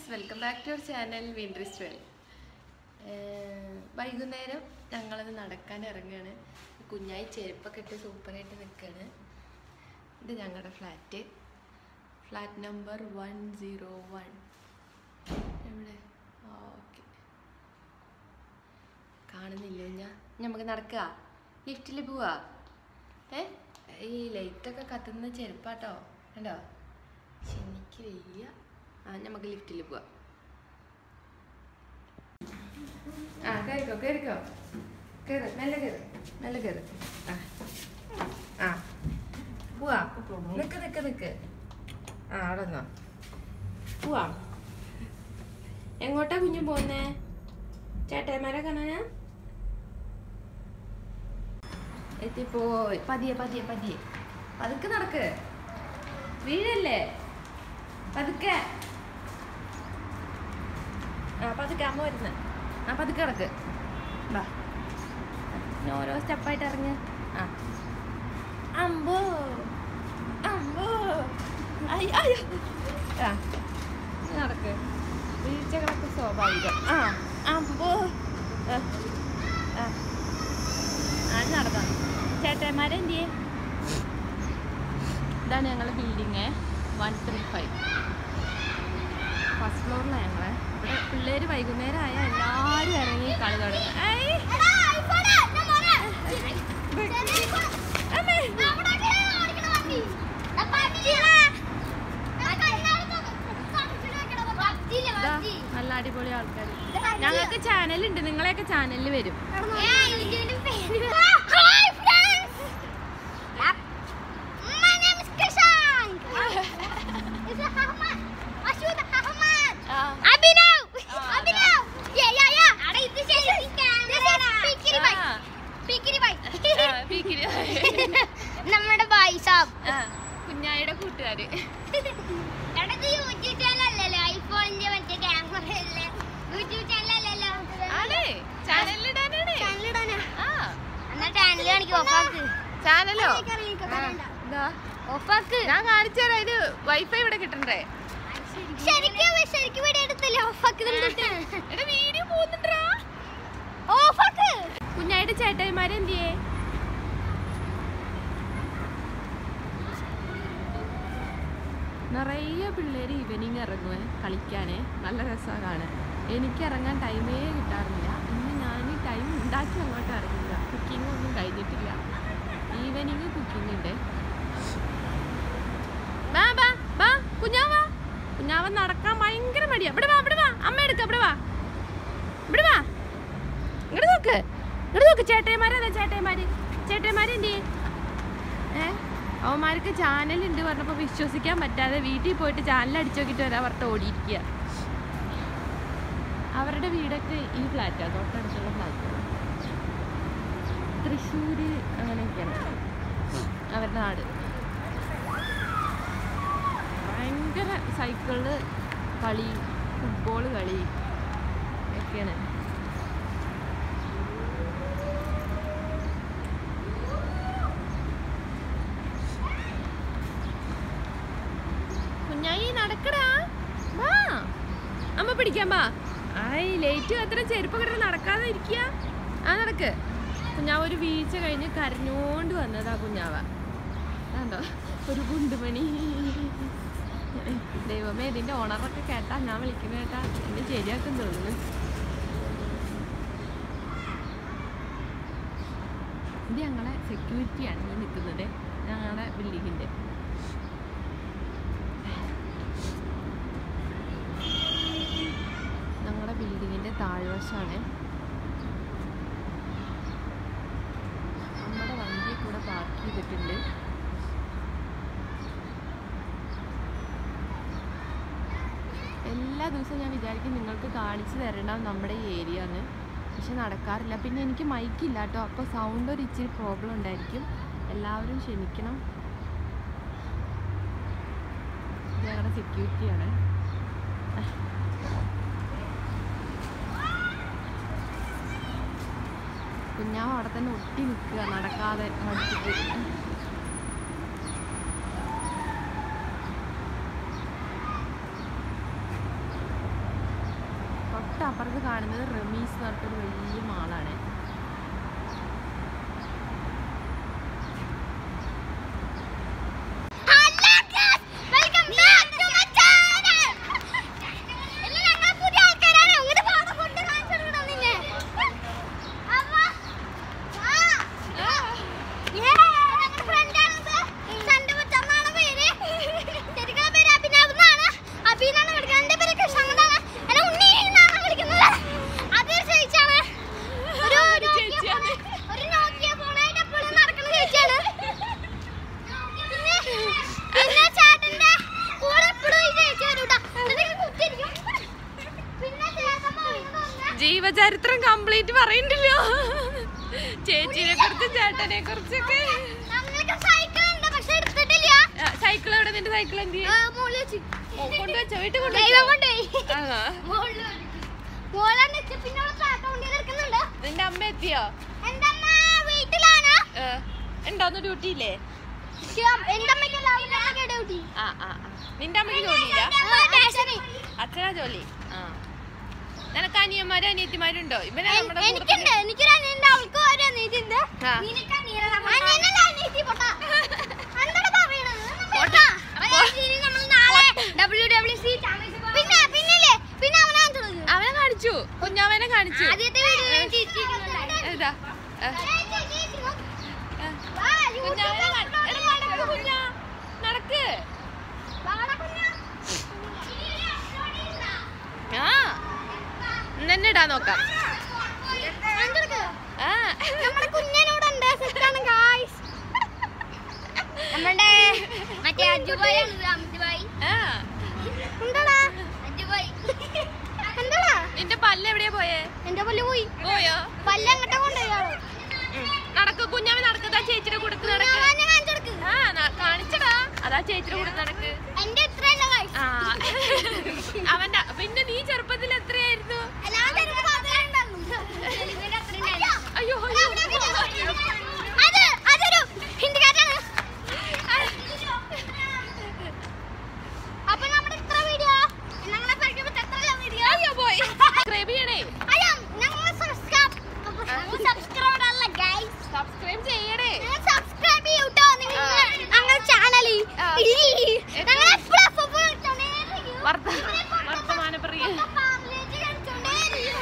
Welcome back to our channel വിൻട്രിസ്റ്റ് well വൈകുന്നേരം ഞങ്ങളത് നടക്കാൻ ഇറങ്ങുകയാണ് കുഞ്ഞായി ചെരുപ്പൊക്കെ ഇട്ട് സൂപ്പറായിട്ട് നിൽക്കുകയാണ് ഇത് ഞങ്ങളുടെ flat flat number one zero one എവിടെ ഓക്കെ കാണുന്നില്ല ഞാൻ നമുക്ക് നടക്കുക ലിഫ്റ്റിൽ പോവാ ഏ ഈ ലൈറ്റൊക്കെ കത്തുന്ന ചെരുപ്പാട്ടോ കണ്ടോ ശനിക്ക് വയ്യ ആ നമുക്ക് ലിഫ്റ്റിൽ പോവാം ആ കയറിക്കോ കയറിക്കോ കയറ് മെല്ലെ കയറ് മെല്ലെ കയറ് ആ ആ പോവാ നിക്ക് നിക്ക് നിക്ക് ആ അവിടെ നിന്നോ പോവാ എങ്ങോട്ടാ കുഞ്ഞു പോകുന്നേ ചേട്ടന്മാരെ കാണാനാ എത്തിപ്പോയി പതിയെ പതിയെ പതിയെ പതുക്കെ നടക്ക് വീഴല്ലേ പതുക്കെ ആ പതുക്കെ അമ്മ വരുന്ന ആ പതുക്കെ കിടക്ക് വാ ഇനി ഓരോ സ്റ്റെപ്പായിട്ട് ഇറങ്ങ് ആ അമ്പോ അമ്പോ അയ്യോ അയ്യോ ആ ഇനി നടക്ക് വീഴ്ചകളൊക്കെ സ്വാഭാവികം ആ അമ്പോ ആ ആ ആ നടക്കാം ചേട്ടന്മാരെന്ത് ചെയ്യേ ഇതാണ് ഞങ്ങളുടെ building one three five first ഫ്ലോറിലാണ് ഞങ്ങള് ഇവിടെ പിള്ളേര് വൈകുന്നേരം ആയാൽ എല്ലാവരും ഇറങ്ങി കളി തുടങ്ങും ഏയ്! അമ്മേ! ഇതാ, നല്ല അടിപൊളി ആൾക്കാർ ഞങ്ങൾക്ക് ചാനലുണ്ട് നിങ്ങളെയൊക്കെ ചാനലിൽ വരും ആ. അഭിനവ് ആ, അഭിനവ് Yeah, yeah, yeah. അടാ, ഇത് ശരി. This is Pikkiri bye. ആ. പിക്കിരി ബൈ. ആ, പീക്കിരി. നമ്മുടെ ബായ് സാബ് ആ, കുഞ്ഞായിയുടെ കൂട്ടുകാര് എടാ, ഇത് യൂട്യൂബ് ചാനൽ അല്ലല്ലോ ഐഫോണിന്റെ മറ്റേ ക്യാമറ അല്ലേ യൂട്യൂബ് ചാനൽ അല്ലല്ലോ ആണേ ചാനലിടാനാണ് ചാനലിടാനാ ആ എന്നാ ചാനൽ കാണിക്ക് ഓഫാക്ക് ചാനലോ ആ. ഇതാ ഓഫാക്ക് ഞാൻ കാണിച്ചു തരാം ഇത് വൈഫൈ ഇവിടെ കിട്ടണ്ടേ ശരിക്കും ശരിക്കും വീഡിയോ എടുത്തല്ലേ ഓഫാക്ക് എടാ വീഡിയോ പോകുന്നുണ്ടാ ഓഫാക്ക് കുഞ്ഞായിട്ട് ചേട്ടായിമാരെ എന്ത് ചെയ്യേ നിറയെ പിള്ളേര് ഈവനിങ് ഇറങ്ങുവേ കളിക്കാനേ നല്ല രസമാണ് കാണാൻ എനിക്ക് ഇറങ്ങാൻ ടൈമേ കിട്ടാറില്ല ഇന്ന് ഞാൻ ടൈം ഉണ്ടാക്കി അങ്ങോട്ട് ഇറങ്ങില്ല കുക്കിംഗ് ഒന്നും കഴിഞ്ഞിട്ടില്ല ഈവനിങ് കുക്കിംഗ് ഉണ്ട് വാ വാ വാ കുഞ്ഞാവാ കുഞ്ഞാവ നടക്കാൻ ഭയങ്കര മടിയാ ഇവിടെ വാ ഇവിടെ വാ അമ്മ എടുക്ക ഇവിടെ വാ ഇവിടെ വാ ഇങ്ങോട്ട് നോക്ക് ഇങ്ങോട്ട് നോക്ക് ചേട്ടന്മാരല്ലേ ചേട്ടന്മാര് ചേട്ടന്മാര് എന്ത് ചെയ്യും ഏ അവന്മാർക്ക് ചാനലുണ്ട് പറഞ്ഞപ്പോൾ വിശ്വസിക്കാൻ പറ്റാതെ വീട്ടിൽ പോയിട്ട് ചാനൽ അടിച്ചു നോക്കിയിട്ട് വരാൻ പറഞ്ഞിട്ട് ഓടിയിരിക്കുക അവരുടെ വീടൊക്കെ ഈ ഫ്ലാറ്റാണ് തൊട്ടടുത്തുള്ള ഫ്ലാറ്റ് തൃശ്ശൂര് അങ്ങനെയൊക്കെയാണ് അവരുടെ നാട് ഭയങ്കര സൈക്കിള് കളി ഫുട്ബോൾ കളി ഒക്കെയാണ് കുഞ്ഞായി നടക്കടാ വാ അമ്മ പിടിക്കാൻ വാ ആയി ലേറ്റ് അത്ര ചെരുപ്പൊക്കെ ഇട്ട് നടക്കാതെ ഇരിക്കുക ആ നടക്ക് കുഞ്ഞാവ് ഒരു വീഴ്ച കഴിഞ്ഞ് കരഞ്ഞോണ്ട് വന്നതാ കുഞ്ഞാവ കണ്ടോ ഒരു ഗുണ്ടുമണി ദൈവമേ ഇതിന്റെ ഓണറൊക്കെ കേട്ടാ ഞാൻ വിളിക്കുന്ന കേട്ടാ എന്നെ ശരിയാക്കും തോന്നുന്നു ഇത് ഞങ്ങളെ സെക്യൂരിറ്റിയാണ് ഈ നിൽക്കുന്നത് ഞങ്ങളുടെ ബിൽഡിങ്ങിന്റെ ഞങ്ങളുടെ ബിൽഡിങ്ങിന്റെ താഴ്വശമാണ് നമ്മുടെ വണ്ടി കൂടെ പാർക്ക് ചെയ്തിട്ടുണ്ട് എല്ലാ ദിവസവും ഞാൻ വിചാരിക്കും നിങ്ങൾക്ക് കാണിച്ചു തരണം നമ്മുടെ ഈ ഏരിയ എന്ന് പക്ഷെ നടക്കാറില്ല പിന്നെ എനിക്ക് മൈക്കില്ല കേട്ടോ അപ്പോൾ സൗണ്ട് ഒരു ഇച്ചിരി പ്രോബ്ലം ഉണ്ടായിരിക്കും എല്ലാവരും ക്ഷമിക്കണം ഇത് ഞങ്ങളുടെ സെക്യൂരിറ്റിയാണ് കുഞ്ഞാവ് അവിടെ തന്നെ ഒട്ടി നിൽക്കുക നടക്കാതെ മടിച്ചിട്ട് തൊട്ടപ്പുറത്ത് കാണുന്നത് റമീസ് എന്ന് പറഞ്ഞിട്ടൊരു വലിയ മാളാണ് hello guys welcome back to my channel എല്ലാം ഞങ്ങൾ പുതിയ ആൾക്കാരാണ് അങ്ങോട്ട് പാടം കൊണ്ട് കാണിച്ചു കൊടുക്കണം നിന്നെ അമ്മ ആ യേ ഞങ്ങളുടെ ഫ്രണ്ടാണിത് സന്റെ മുത്തമ്മാണ് പേര് ശരിക്കുള്ള പേര് അഭിനവ് എന്നാണ് അഭിനാണ് വിളിക്കുന്നത് എന്റെ പേര് കൃഷ്ണനാണ് എന്നെ ഉണ്ണി എന്നാണ് വിളിക്കുന്നത് അത് ചേച്ചിയാണ് ഒരു ഒരു ചേച്ചിയാണ്. ഒരു നോക്കിയ ഫോണായിട്ട് എപ്പോഴും നടക്കുന്ന ചേച്ചിയാണ് പിന്നെ പിന്നെ ചേട്ടന്റെ കൂടെ എപ്പോഴും ഈ ചേച്ചി വരൂട്ടാ എന്നിട്ട് കുത്തിരിക്കും പിന്നെ ചേട്ടൻ പറയുന്നത് പറഞ്ഞാ ജീവചരിത്രം കംപ്ലീറ്റ് പറയണ്ടല്ലോ ചേച്ചിനെ കുറിച്ച് ചേട്ടനെ കുറിച്ചൊക്കെ നമ്മൾക്ക് സൈക്കിൾ ഉണ്ട് പക്ഷെ എടുത്തിട്ടില്ല സൈക്കിൾ എവിടെ നിന്റെ സൈക്കിൾ എന്ത് ആ, മോളിൽ വെച്ച്. കൊണ്ടുവച്ചോ വീട്ടിൽ ദൈവം കൊണ്ടുവച്ചോ കൊണ്ടുപോയി ആണോ മോളിൽ വെച്ച്. മോളാണ് വെച്ച് പിന്നെ അവള് ചേട്ടൻ കൊണ്ടുപോയി എടുക്കുന്നുണ്ട് നിന്റെ അമ്മ എത്തിയോ എന്റെ അമ്മ വീട്ടിലാണ് ഏ, ഉണ്ടോന്ന് ഡ്യൂട്ടി ഇല്ലേ പക്ഷെ എന്റെ അമ്മയ്ക്ക് എല്ലാവരും അമ്മയ്ക്ക് ഡ്യൂട്ടി ആ ആ ആ. നിന്റെ അമ്മയ്ക്ക് ജോലിയില്ല അച്ഛനാ ജോലി ആ നിനക്ക് അനിയന്മാരും അനിയത്തിമാരുണ്ടോ ഇവനെ നമ്മുടെ എനിക്കുണ്ട് എനിക്കൊരു അനിയുണ്ട് അവൾക്ക് ഒരു അനിയത്തിണ്ട് ആ. അനിയനല്ല അനിയത്തി പൊട്ടാ എന്താണ് പറയണത് പൊട്ടാ. പിന്നെ പിന്നില്ലേ പിന്നെ അവനാ തുടങ്ങി അവനെ കാണിച്ചു കുഞ്ഞാവനെ കാണിച്ചു ആദ്യത്തെ വീഡിയോ ഞാൻ ചിരിച്ചിരിക്കുന്നുണ്ട് ഏതാ ഏ, ഏ. കുഞ്ഞാവനെ കാ- എടാ, നടക്ക് കുഞ്ഞാ നടക്ക് ആ ഇന്നെ ഇടാൻ നോക്കാം ആ നമ്മുടെ കുഞ്ഞനോടുണ്ട് സെറ്റാണ് ഗായ്സ് നമ്മുടെ മറ്റേ അജുബായി അമിതുബായി ആ എന്താടാ അജുബായി എന്താടാ നിന്റെ പല്ല് എവിടെയാ പോയേ എന്റെ പല്ല് പോയി പോയോ പല്ല് അങ്ങോട്ട് കൊണ്ടുപോയി ആള് ഉം. നടക്ക് കുഞ്ഞാവൻ നടക്കതാ ചേച്ചിയുടെ കൊടുക്ക് നടക്ക് കുഞ്ഞാവനെ കാണിച്ചു കൊടുക്ക്. ആ ന- കാണിച്ചടാ അതാ ചേച്ചിയുടെ കൊടുക്ക് നടക്ക് എന്റെ എത്രയല്ല ഗായ്സ് ആ അവന്റെ പിന്നെ നീ ചെറുപ്പത്തിൽ എത്രയായിരുന്നു ഞാൻ തരുമ്പോ സാധനം ഉണ്ടായിരുന്നു. അയ്യോ അത് അയ്യോ അത് അതൊരു ഹിന്ദിക്കാരനാണ് അപ്പൊ നമ്മുടെ ഇത്ര വീഡിയോ ഞങ്ങളെ പരിചയപ്പെട്ട എത്ര വീഡിയോ അയ്യോ പോയി സബ്സ്ക്രൈബ് ചെയ്യണേ അയ്യോ ഞങ്ങൾ സബ്സ്ക്രൈബ് സബ്സ്ക്രൈബ് അല്ല ഗൈസ് സബ്സ്ക്രൈബ് ചെയ്യണേ നിങ്ങൾ സബ്സ്ക്രൈബ് ചെയ്യൂട്ടോ നിങ്ങൾ ആ. ഞങ്ങളുടെ ചാനലിൽ ആ. ഞങ്ങൾ എപ്പോഴും എപ്പോഴും ഇട്ടോണ്ടേയിരിക്കും. വർത്ത ഇതിനെ കൊണ്ട് വർത്തമാന പ്രിയ കൊണ്ട് പാർലേജ് കളിച്ചോണ്ടേയിരിക്കും.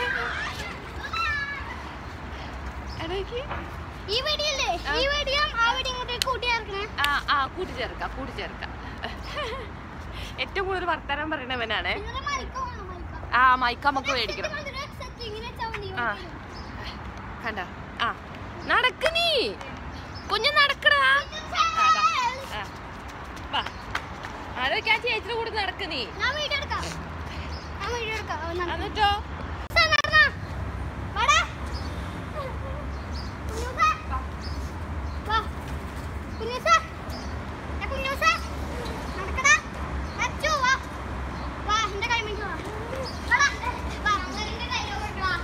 എടേക്ക് ഈ വീഡിയോ ഇല്ലേ ആ. ഈ വീഡിയോ ആ വീഡിയോ ഇങ്ങോട്ട് കൂട്ടി ചേർക്കണേ ആ ആ കൂട്ടിച്ചേർക്കാം കൂട്ടിച്ചേർക്കാം ഏറ്റവും കൂടുതൽ വർത്തമാനം പറയണവനാണ് നിങ്ങളുടെ മൈക്ക് വേണം, മൈക്ക്. ആ മൈക്ക് നമുക്ക് മേടിക്കണം ഇതിന്റെ headset ഇങ്ങനെ വെച്ചാ മതി. ആ കണ്ട ആ നടക്ക് നീ കുഞ്ഞു നടക്കടാ ആ, ദാ. ആ. വാ ആരൊക്കെ ആ ചേച്ചിയുടെ കൂടെ നടക്ക് നീ ഞാൻ വീഡിയോ എടുക്കാം ഞാൻ വീഡിയോ എടുക്കാം ഓ, നടക്ക്. എന്നിട്ടോ സാ, നടന്നോ? വാടാ. കുഞ്ഞൂസാ. വാ. കുഞ്ഞൂസാ. ഏ, കുഞ്ഞൂസാ. നടക്കടാ. അച്ചു, വാ. വാ, എന്റെ കൈ മേടിച്ച് വാ. വാടാ. വാ, എന്റെ കൈ മേടിച്ച് വാ.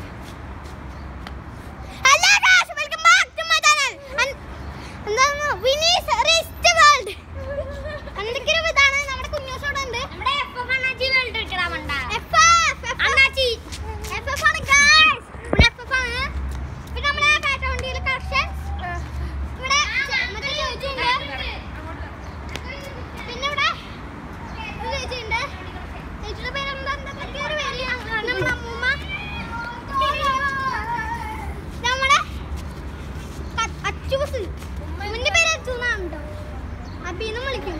Hello guys, welcome back to my channel. And എന്താണ് വിനീസ് റിസ്റ്റ് വേൾഡ് എന്തൊക്കെയൊരു ഇതാണ് നമ്മുടെ കുഞ്ഞൂസോടെ ഉണ്ട് നമ്മുടെ എഫ് എഫ് അണ്ണാച്ചി വേൾഡ് എടുക്കണമുണ്ട എഫ് എഫ് അണ്ണാച്ചി എഫ് എഫ് ആണ് ഗായ്സ് ഇവിടെ എഫ് എഫ് ആണ് പിന്നെ നമ്മുടെ ഫാറ്റ് വണ്ടിയിലെ കളക്ഷൻസ് ഇവിടെ മറ്റേ ചേച്ചിയുണ്ട് പിന്നെ ഇവിടെ ഒരു ചേച്ചിയുണ്ട് ചേച്ചിയുടെ പേരെന്താ എന്തൊക്കെ ഒരു പേര് നമ്മുടെ അമ്മൂമ്മ നമ്മുടെ ക- അച്ചൂസ് ഉമ്മന്റെ പേര് അച്ചു എന്നാണ് കേട്ടോ അബീന്നും വിളിക്കും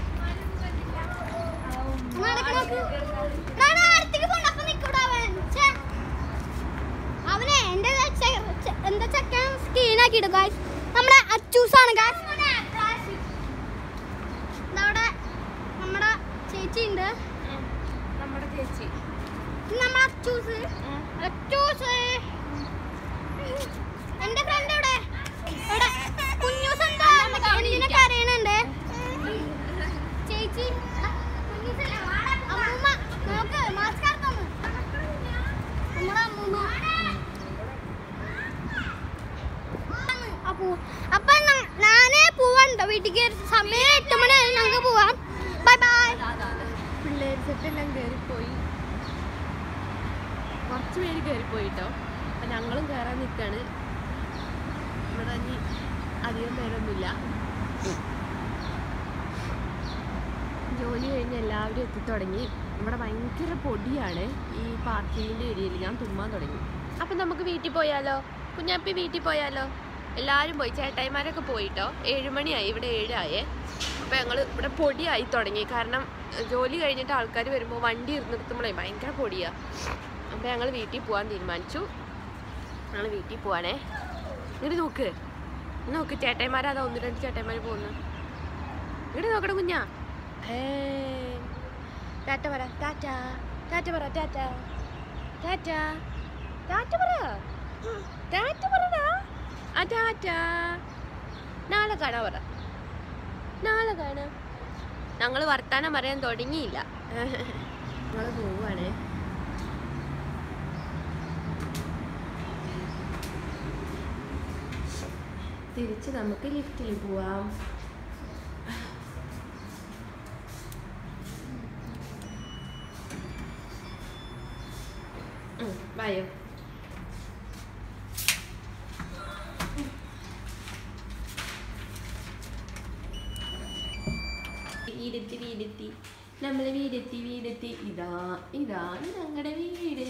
നടക്ക് നോക്ക്. എടാ, അടുത്തേക്ക് പോണ്ട, അപ്പൊ നിക്കൂടാ അവൻ. ഛെ. അവനെ എന്റെ ചെ- ചെ- എന്താ ചെക്കൻ സ്ക്രീൻ ആക്കിയിട്ട് ഗായ്സ് നമ്മുടെ അച്ചൂസാണ് ഗായ്സ് അവിടെ നമ്മുടെ ചേച്ചി ഉണ്ട് നമ്മുടെ ചേച്ചി നമ്മുടെ അച്ചൂസ് അച്ചൂസ് എന്റെ ഫ്രണ്ട് എവിടെ എവിടെ കുഞ്ഞൂസ് എന്താ എന്തിനെ കരയണുണ്ട് ചേച്ചി അമ്മൂമ്മ നോക്ക് മാസ്ക് ആർക്കൊന്ന് നമ്മുടെ അമ്മൂമ്മ അപ്പോ അപ്പൊ ന- നാനേ പോവാണ്ടോ വീട്ടിലേക്ക് സമയം എട്ട് മണി ആയി ഞങ്ങൾക്ക് പോവാം ബൈ ബൈ പിള്ളേർ സെറ്റ് എല്ലാം കയറിപ്പോയി കുറച്ച് പേര് കയറിപ്പോയിട്ടോ അപ്പം ഞങ്ങളും കയറാൻ നിൽക്കാണ് ഇവിടെ ഇനി അധികം പേരൊന്നുമില്ല ജോലി കഴിഞ്ഞ് എല്ലാവരും എത്തിത്തുടങ്ങി ഇവിടെ ഭയങ്കര പൊടിയാണ് ഈ പാർക്കിങ്ങിൻ്റെ ഏരിയയിൽ ഞാൻ തുമ്മാൻ തുടങ്ങി അപ്പം നമുക്ക് വീട്ടിൽ പോയാലോ കുഞ്ഞാപ്പി വീട്ടിൽ പോയാലോ എല്ലാവരും പോയി ചേട്ടായിമാരൊക്കെ പോയിട്ടോ ഏഴുമണിയായി ഇവിടെ ഏഴായേ അപ്പോൾ ഞങ്ങൾ ഇവിടെ പൊടിയായി തുടങ്ങി കാരണം ഏഹ്, ജോലി കഴിഞ്ഞിട്ട് ആൾക്കാർ വരുമ്പോൾ വണ്ടി നിർത്തുമ്പോഴേ ഭയങ്കര പൊടിയാണ് അപ്പോൾ ഞങ്ങൾ വീട്ടിൽ പോകാൻ തീരുമാനിച്ചു ഞങ്ങൾ വീട്ടിൽ പോവാണേ ഇങ്ങോട്ട് നോക്ക് ഇങ്ങട് നോക്ക് ചേട്ടായിമാരതാ ഒന്ന് രണ്ട് ചേട്ടായിമാർ പോകുന്നു ഇങ്ങോട്ട് നോക്കട്ടെ കുഞ്ഞാ ഏ ടാറ്റ പറ ടാറ്റ ടാറ്റ പറ ടാറ്റ ടാറ്റ ടാറ്റ പറ ടാറ്റ പറടാ ആ ടാറ്റ നാളെ കാണാ പറ നാളെ കാണാം ഞങ്ങൾ വർത്താനം പറയാൻ തുടങ്ങിയില്ല ഞങ്ങൾ പോവുകയാണേ തിരിച്ച് നമുക്ക് ലിഫ്റ്റിൽ പോവാം ഉം, വായോ വീടെത്തി വീടെത്തി നമ്മളെ വീടെത്തി വീടെത്തി ഇതാ ഇതാണ് ഞങ്ങളുടെ വീട്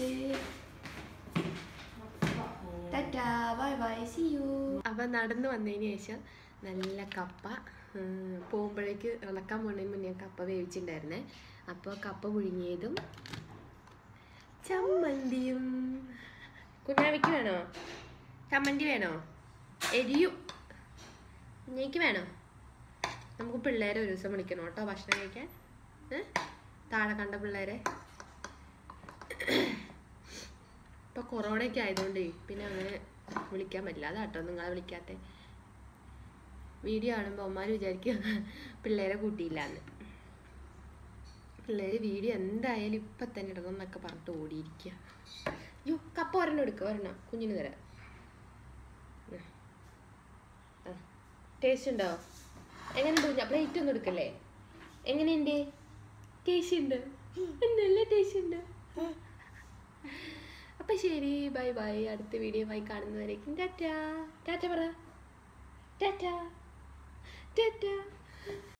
tata bye bye see you അപ്പം നടന്നു വന്നതിന് ശേഷം നല്ല കപ്പ ഉം, പോകുമ്പോഴേക്ക് ഇളക്കാൻ പോണതിന് മുന്നേ കപ്പ വേവിച്ചിട്ടുണ്ടായിരുന്നേ അപ്പോൾ കപ്പ പുഴുങ്ങിയതും ചമ്മന്തിയും കുഞ്ഞാവിക്ക് വേണോ ചമ്മന്തി വേണോ എരിയും കുഞ്ഞയ്ക്ക് വേണോ നമുക്ക് പിള്ളേരെ ഒരു ദിവസം വിളിക്കണം കേട്ടോ ഭക്ഷണം കഴിക്കാൻ ഏ? താഴെ കണ്ട പിള്ളേരെ ഇപ്പൊ കൊറോണയൊക്കെ ആയതുകൊണ്ട് പിന്നെ അങ്ങനെ വിളിക്കാൻ പറ്റില്ല അതാട്ടോ നിങ്ങളെ വിളിക്കാത്തെ വീഡിയോ കാണുമ്പോൾ അമ്മമാർ വിചാരിക്കും പിള്ളേരെ കൂട്ടിയില്ല എന്ന് പിള്ളേര് വീഡിയോ എന്തായാലും ഇപ്പം തന്നെ ഇടണം എന്നൊക്കെ പറഞ്ഞിട്ട് ഓടിയിരിക്കുക യോ കപ്പ ഒരെണ്ണം എടുക്കുക ഒരെണ്ണം കുഞ്ഞിന് തരാം ടേസ്റ്റ് ഉണ്ടോ എങ്ങനെയുണ്ട് കുഞ്ഞ പ്ലേറ്റ് ഒന്നും എടുക്കല്ലേ എങ്ങനെയുണ്ട് ടേസ്റ്റ് ഉണ്ട് നല്ല ടേസ്റ്റ് ഉണ്ട് അപ്പം ശരി ബൈ ബൈ അടുത്ത വീഡിയോ ബൈ കാണുന്നവരേക്കും ടാറ്റ ടാറ്റ പറ ടാറ്റ ടാറ്റ